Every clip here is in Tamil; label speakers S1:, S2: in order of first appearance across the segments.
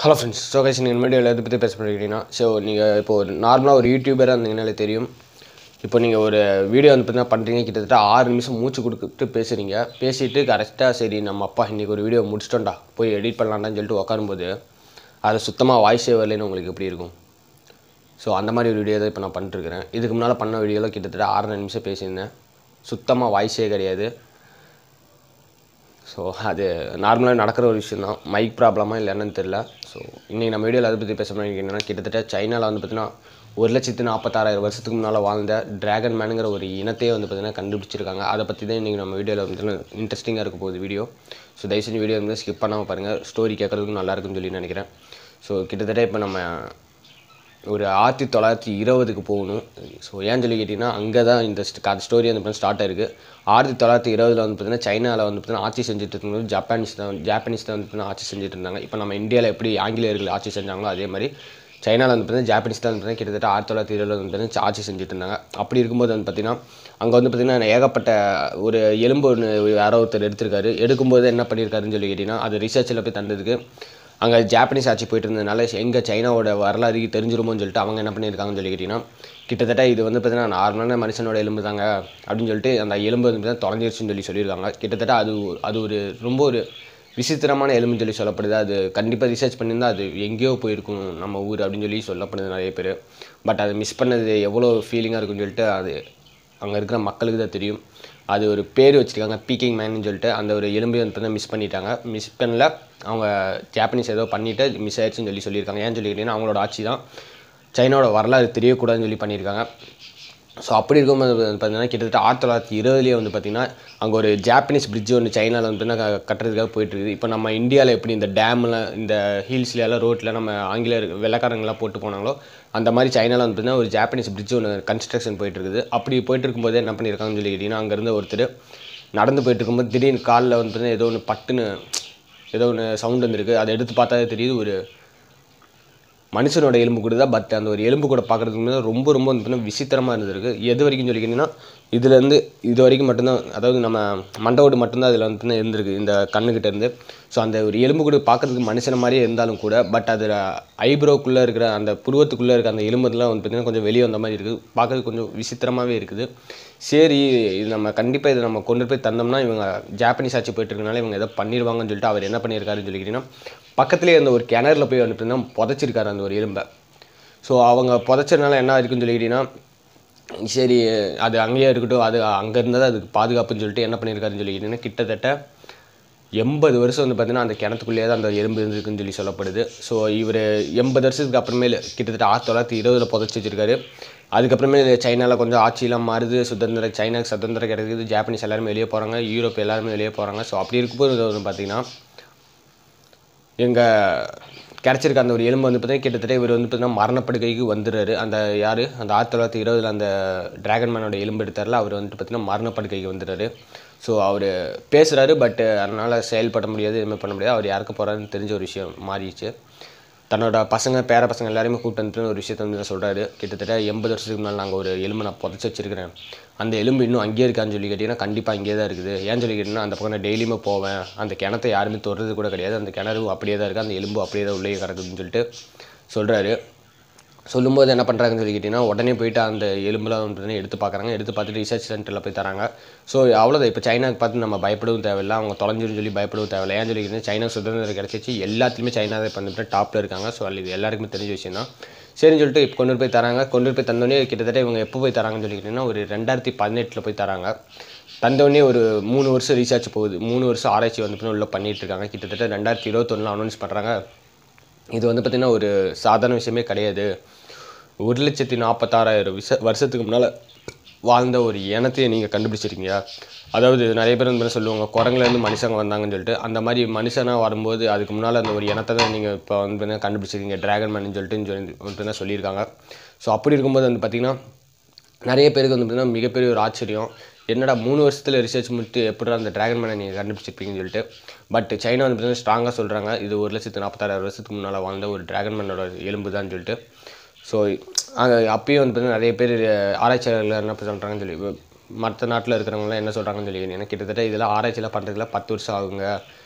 S1: ஹலோ ஃப்ரெண்ட்ஸ் ஸோ கைஸ் நீங்கள் மீடியாவில் எதை பற்றி பேச போகிறீங்கன்னா ஸோ நீங்கள் இப்போ ஒரு நார்மலாக ஒரு யூடியூபராக இருந்தீங்கனாலே தெரியும் இப்போ நீங்கள் ஒரு வீடியோ வந்து பார்த்தீங்கன்னா பண்ணுறீங்க கிட்டத்தட்ட ஆறு நிமிஷம் மூச்சு கொடுத்துட்டு பேசுகிறீங்க பேசிட்டு கரெக்டாக சரி நம்ம அப்பா இன்றைக்கி ஒரு வீடியோ முடிச்சிட்டோம்டா போய் எடிட் பண்ணலான்டான்னு சொல்லிட்டு உட்காரும்போது அது சுத்தமாக வாய்ஸே வரலைன்னு உங்களுக்கு எப்படி இருக்கும் ஸோ அந்த மாதிரி ஒரு வீடியோ தான் இப்போ நான் பண்ணிட்டுருக்கிறேன் இதுக்கு முன்னால் பண்ண வீடியோவில் கிட்டத்தட்ட ஆறரை நிமிஷம் பேசியிருந்தேன் சுத்தமாக வாய்ஸே கிடையாது ஸோ அது நார்மலாக நடக்கிற ஒரு விஷயம் தான் மைக் ப்ராப்ளமாக இல்லை என்னன்னு தெரில ஸோ இன்றைக்கி நம்ம வீடியோவில் அதை பற்றி பேச போகிறோம் என்னன்னா கிட்டத்தட்ட சைனாவில் வந்து பார்த்தீங்கன்னா ஒரு லட்சத்து நாற்பத்தாறாயிரம் வருஷத்துக்கு முன்னால் வாழ்ந்த டிராகன் மேனுங்கிற ஒரு இனத்தையே வந்து பார்த்தீங்கன்னா கண்டுபிடிச்சிருக்காங்க அதை பற்றி தான் இன்றைக்கி நம்ம வீடியோவில் வந்து இன்ட்ரெஸ்டிங்காக இருக்க போகுது வீடியோ ஸோ தயவு செஞ்சு வீடியோ வந்து ஸ்கிப் பண்ணாமல் பாருங்கள் ஸ்டோரி கேட்குறதுக்கு நல்லா இருக்குன்னு சொல்லி நினைக்கிறேன் ஸோ கிட்டத்தட்ட இப்போ நம்ம ஒரு ஆயிரத்தி தொள்ளாயிரத்தி இருபதுக்கு போகணும் ஸோ ஏன் சொல்லி கேட்டிங்கன்னா அங்கே தான் இந்த ஸ்ட- ஸ்டோரி வந்து பார்த்தீங்கன்னா ஸ்டார்ட் ஆயிருக்கு ஆயிரத்தி தொள்ளாயிரத்தி இருபதுல வந்து பார்த்தீங்கன்னா சைனாவில் வந்து பார்த்தீங்கன்னா ஆட்சி செஞ்சுட்டு இருக்கும்போது ஜப்பானீஸ் தான் ஜாப்பனீஸ் தான் வந்து பார்த்தீங்கன்னா ஆட்சி செஞ்சுட்டு இருந்தாங்க இப்போ நம்ம இந்தியாவில் எப்படி ஆங்கிலேயர்கள் ஆட்சி செஞ்சாங்களோ அதே மாதிரி சைனாவில் வந்து பார்த்தீங்கன்னா ஜாப்பனீஸ் தான் வந்து பார்த்தீங்கன்னா கிட்டத்தட்ட ஆயிரத்தி தொள்ளாயிரத்தி இருபதுல வந்து பார்த்தீங்கன்னா ஆட்சி செஞ்சுட்டு இருந்தாங்க அப்படி இருக்கும்போது வந்து பார்த்தீங்கன்னா அங்கே வந்து பார்த்தீங்கன்னா ஏகப்பட்ட ஒரு எலும்பு ஒன்று யாரோ ஒருத்தர் எடுத்திருக்காரு எடுக்கும்போது என்ன பண்ணியிருக்காருன்னு சொல்லி கேட்டிங்கன்னா அது ரிசர்ச்சில் போய் தந்ததுக்கு அங்கே ஜாப்பனீஸ் ஆட்சி போயிட்டு இருந்ததுனால எங்கே சைனாவோட வரலாறு தெரிஞ்சிருமோன்னு சொல்லிட்டு அவங்க என்ன பண்ணியிருக்காங்கன்னு சொல்லி கேட்டிங்கன்னா கிட்டத்தட்ட இது வந்து பார்த்தீங்கன்னா நார்மலான மனுஷனோட எலும்பு தாங்க அப்படின்னு சொல்லிட்டு அந்த எலும்பு வந்து பார்த்தீங்கன்னா தொலைஞ்சிருச்சுன்னு சொல்லி சொல்லியிருக்காங்க கிட்டத்தட்ட அது அது ஒரு ரொம்ப ஒரு விசித்திரமான எலும்புன்னு சொல்லி சொல்லப்படுது அது கண்டிப்பாக ரிசர்ச் பண்ணியிருந்தா அது எங்கேயோ போயிருக்கும் நம்ம ஊர் அப்படின்னு சொல்லி சொல்லப்படுது நிறைய பேர் பட் அதை மிஸ் பண்ணது எவ்வளோ ஃபீலிங்காக இருக்குன்னு சொல்லிட்டு அது அங்கே இருக்கிற மக்களுக்கு தான் தெரியும் அது ஒரு பேர் வச்சுருக்காங்க பீக்கிங் மேன்னு சொல்லிட்டு அந்த ஒரு எலும்பை வந்து பார்த்தீங்கன்னா மிஸ் பண்ணிட்டாங்க மிஸ் பண்ணல அவங்க ஜாப்பனீஸ் ஏதோ பண்ணிவிட்டு மிஸ் ஆயிடுச்சுன்னு சொல்லி சொல்லியிருக்காங்க ஏன்னு சொல்லி கேட்டிங்கன்னா அவங்களோட ஆட்சி தான் சைனாவோட வரலாறு தெரியக்கூடாதுன்னு சொல்லி பண்ணியிருக்காங்க ஸோ அப்படி இருக்கும்போது வந்து பார்த்தீங்கன்னா கிட்டத்தட்ட ஆயிரத்தி தொள்ளாயிரத்தி இருபதுலேயே வந்து பார்த்தீங்கன்னா அங்கே ஒரு ஜாப்பனீஸ் பிரிட்ஜ் ஒன்று சைனாவில் வந்து பார்த்தீங்கன்னா க- கட்டுறதுக்காக போயிட்டு இருக்குது இப்போ நம்ம இந்தியாவில் எப்படி இந்த டேமில் இந்த ஹில்ஸ்ல எல்லாம் ரோட்டில் நம்ம ஆங்கிலேயர் வெள்ளக்காரங்களாம் போட்டு போனாங்களோ அந்த மாதிரி சைனாவில் வந்து பார்த்தீங்கன்னா ஒரு ஜாப்பனீஸ் பிரிட்ஜ் ஒன்று கன்ஸ்ட்ரக்ஷன் போயிட்டு இருக்குது அப்படி போயிட்டு இருக்கும்போது என்ன பண்ணியிருக்காங்கன்னு சொல்லி கேட்டிங்கன்னா அங்கேருந்து ஒருத்தர் நடந்து போயிட்டு இருக்கும்போது திடீர்னு காலில் வந்து பார்த்தீங்கன்னா ஏதோ ஒன்று பட்டுன்னு ஏதோ ஒன்று சவுண்ட் வந்திருக்கு அதை எடுத்து பார்த்தாலே தெரியுது ஒரு மனுஷனோட எலும்பு கூட தான் பட் அந்த ஒரு எலும்பு கூட பார்க்குறதுக்கு முன்னாடி ரொம்ப ரொம்ப வந்து பார்த்தீங்கன்னா விசித்திரமாக இருந்திருக்கு எது வரைக்கும் சொல்லிக்கிட்டீங்கன்னா இதுலேருந்து இது வரைக்கும் மட்டும்தான் அதாவது நம்ம மண்டவோடு மட்டும்தான் அதில் வந்து பார்த்தீங்கன்னா இருந்திருக்கு இந்த கண்ணுக்கிட்ட இருந்து ஸோ அந்த ஒரு எலும்பு கூட பார்க்குறதுக்கு மனுஷன மாதிரியே இருந்தாலும் கூட பட் அதில் ஐப்ரோக்குள்ளே இருக்கிற அந்த புருவத்துக்குள்ளே இருக்க அந்த எலும்புலாம் வந்து பார்த்தீங்கன்னா கொஞ்சம் வெளியே வந்த மாதிரி இருக்குது பார்க்கறதுக்கு கொஞ்சம் விசித்திரமாகவே இருக்குது சரி இது நம்ம கண்டிப்பாக இதை நம்ம கொண்டு போய் தந்தோம்னா இவங்க ஜாப்பனீஸ் ஆட்சி போயிட்டு இருக்கனால இவங்க எதோ பண்ணிடுவாங்கன்னு சொல்லிட்டு அவர் என்ன பண்ணியிருக்காருன்னு சொல்லிக்கிட்டீங்கன்னா பக்கத்துலேயே இருந்த ஒரு கிணறுல போய் வந்து பார்த்தீங்கன்னா புதைச்சிருக்காரு அந்த ஒரு எலும்பை ஸோ அவங்க புதைச்சதுனால என்ன இருக்குன்னு சொல்லிக்கிட்டீங்கன்னா சரி அது அங்கேயே இருக்கட்டும் அது அங்கே இருந்தால் அதுக்கு பாதுகாப்புன்னு சொல்லிட்டு என்ன பண்ணியிருக்காருன்னு சொல்லிக்கிட்டீங்கன்னா கிட்டத்தட்ட எண்பது வருஷம் வந்து பார்த்தீங்கன்னா அந்த கிணத்துக்குள்ளேயே தான் அந்த எறும்பு இருந்திருக்குன்னு சொல்லி சொல்லப்படுது ஸோ இவர் எண்பது வருஷத்துக்கு அப்புறமேல கிட்டத்தட்ட ஆயிரத்தி தொள்ளாயிரத்தி இருபதில் புதைச்சி வச்சிருக்காரு அதுக்கப்புறமே சைனாவில் கொஞ்சம் ஆட்சியெல்லாம் மாறுது சுதந்திரம் சைனாக்கு சுதந்திரம் கிடைக்குது ஜாப்பனீஸ் எல்லாருமே வெளியே போகிறாங்க யூரோப் எல்லாருமே வெளியே போகிறாங்க ஸோ அப்படி இருக்கும்போது இது வந்து பார்த்தீங்கன்னா எங்கள் கிடச்சிருக்க அந்த ஒரு எலும்பு வந்து பார்த்தீங்கன்னா கிட்டத்தட்ட இவர் வந்து பார்த்தீங்கன்னா மரணப்படுக்கைக்கு வந்துடுறாரு அந்த யார் அந்த ஆயிரத்தி தொள்ளாயிரத்தி இருபதில் அந்த டிராகன் மேனோட எலும்பு எடுத்தார்ல அவர் வந்துட்டு பார்த்தீங்கன்னா மரணப்படுக்கைக்கு வந்துடுறாரு ஸோ அவர் பேசுகிறாரு பட் அதனால் செயல்பட முடியாது எதுவுமே பண்ண முடியாது அவர் யாருக்கு போகிறாருன்னு தெரிஞ்ச ஒரு விஷயம் மாறிடுச்சு தன்னோட பசங்க பேர பசங்க எல்லாரையுமே கூப்பிட்டு வந்து ஒரு விஷயத்த வந்து சொல்கிறாரு கிட்டத்தட்ட எண்பது வருஷத்துக்கு முன்னால் நாங்கள் ஒரு எலும்பு நான் புதைச்சி வச்சிருக்கிறேன் அந்த எலும்பு இன்னும் அங்கேயே இருக்கான்னு சொல்லி கேட்டிங்கன்னா கண்டிப்பாக அங்கேயே தான் இருக்குது ஏன்னு சொல்லி கேட்டிங்கன்னா அந்த பக்கம் நான் டெய்லியுமே போவேன் அந்த கிணத்தை யாருமே தொடுறது கூட கிடையாது அந்த கிணறு அப்படியே தான் இருக்குது அந்த எலும்பு அப்படியே தான் உள்ளே கிடக்குதுன்னு சொல்லிட்டு சொல்கிறாரு சொல்லும்போது என்ன பண்ணுறாங்கன்னு சொல்லி கேட்டிங்கன்னா உடனே போயிட்டு அந்த எலும்புலாம் வந்து பார்த்தீங்கன்னா எடுத்து பார்க்குறாங்க எடுத்து பார்த்துட்டு ரிசர்ச் சென்டரில் போய் தராங்க ஸோ அவ்வளோதான் இப்போ சைனாக்கு பார்த்து நம்ம பயப்படவும் தேவையில்ல அவங்க தொலைஞ்சிரும் சொல்லி பயப்படவும் தேவையில்ல ஏன்னு சொல்லி கேட்டிங்கன்னா சைனா சுதந்திரம் கிடச்சிச்சு எல்லாத்துலேயுமே சைனா தான் இப்போ வந்துட்டு டாப்பில் இருக்காங்க ஸோ அது இது எல்லாருக்குமே தெரிஞ்ச விஷயம் தான் சரின்னு சொல்லிட்டு இப்போ கொண்டு போய் தராங்க கொண்டு போய் தந்தோடனே கிட்டத்தட்ட இவங்க எப்போ போய் தராங்கன்னு சொல்லி கேட்டிங்கன்னா ஒரு ரெண்டாயிரத்தி பதினெட்டில் போய் தராங்க தந்தோடனே ஒரு மூணு வருஷம் ரீசார்ஜ் போகுது மூணு வருஷம் ஆராய்ச்சி வந்து பார்த்தீங்கன்னா உள்ள பண்ணிட்டு இருக்காங்க கிட்டத்தட்ட ரெண்டாயிரத்தி இருபத்தொன்னில் அனௌன்ஸ் பண்ணுறாங்க இது வந்து பார்த்திங்கன்னா ஒரு சாதாரண விஷயமே கிடையாது ஒரு லட்சத்தி நாற்பத்தாறாயிரம் விஷ வருஷத்துக்கு முன்னால் வாழ்ந்த ஒரு இனத்தையே நீங்கள் கண்டுபிடிச்சிருக்கீங்க அதாவது நிறைய பேர் வந்து சொல்லுவாங்க குரங்குலேருந்து மனுஷங்க வந்தாங்கன்னு சொல்லிட்டு அந்த மாதிரி மனுஷனாக வரும்போது அதுக்கு முன்னால் அந்த ஒரு இனத்தை தான் நீங்கள் இப்போ வந்து பார்த்தீங்கன்னா கண்டுபிடிச்சிருக்கீங்க டிராகன் மேன் சொல்லிட்டு சொல்லி வந்து தான் சொல்லியிருக்காங்க ஸோ அப்படி இருக்கும்போது வந்து பார்த்திங்கன்னா நிறைய பேருக்கு வந்து பார்த்தீங்கன்னா மிகப்பெரிய ஒரு ஆச்சரியம் என்னடா மூணு வருஷத்தில் ரிசர்ச் முடிட்டு எப்படிடா அந்த டிராகன் மேனை நீங்கள் கண்டுபிடிச்சிருப்பீங்கன்னு சொல்லிட்டு பட் சைனா வந்து பார்த்தீங்கன்னா ஸ்ட்ராங்காக சொல்கிறாங்க இது ஒரு லட்சத்து நாற்பத்தாறாயிரம் வருஷத்துக்கு முன்னால் வாழ்ந்த ஒரு டிராகன் மேனோட எலும்பு தான் சொல்லிட்டு ஸோ அங்கே அப்பயும் வந்து பார்த்தீங்கன்னா நிறைய பேர் ஆராய்ச்சியாளர்கள் என்ன சொல்கிறாங்கன்னு சொல்லி மற்ற நாட்டில் இருக்கிறவங்களாம் என்ன சொல்கிறாங்கன்னு சொல்லி ஏன்னா கிட்டத்தட்ட இதெல்லாம் ஆராய்ச்சியெல்லாம் பண்ணுறதுல பத்து வருஷம் ஆகுங்க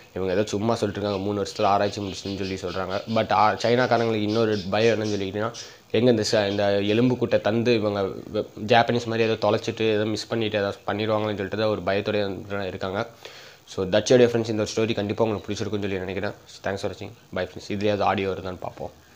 S1: இவங்க ஏதோ சும்மா சொல்லிட்டு இருக்காங்க மூணு வருஷத்தில் ஆராய்ச்சி முடிச்சுன்னு சொல்லி சொல்கிறாங்க பட் சைனாக்காரங்களுக்கு இன்னொரு பயம் என்னன்னு சொல்லிக்கிட்டீங்கன்னா எங்கே இந்த ச இந்த எலும்பு கூட்டை தந்து இவங்க வெ- ஜாப்பனீஸ் மாதிரி ஏதோ தொலைச்சிட்டு ஏதோ மிஸ் பண்ணிட்டு ஏதோ பண்ணிடுவாங்கன்னு சொல்லிட்டு தான் ஒரு பயத்தோடய இருக்காங்க ஸோ தட்ஸ் டிஃப்ரென்ஸ் இந்த ஒரு ஸ்டோரி கண்டிப்பாக உங்களுக்கு பிடிச்சிருக்குன்னு சொல்லி நினைக்கிறேன் தேங்க்ஸ் ஃபார் வாட்சிங் பை ஃப்ரெண்ட்ஸ் இதுலேயாவது ஆடியோ வருதான்னு பார்ப்போம்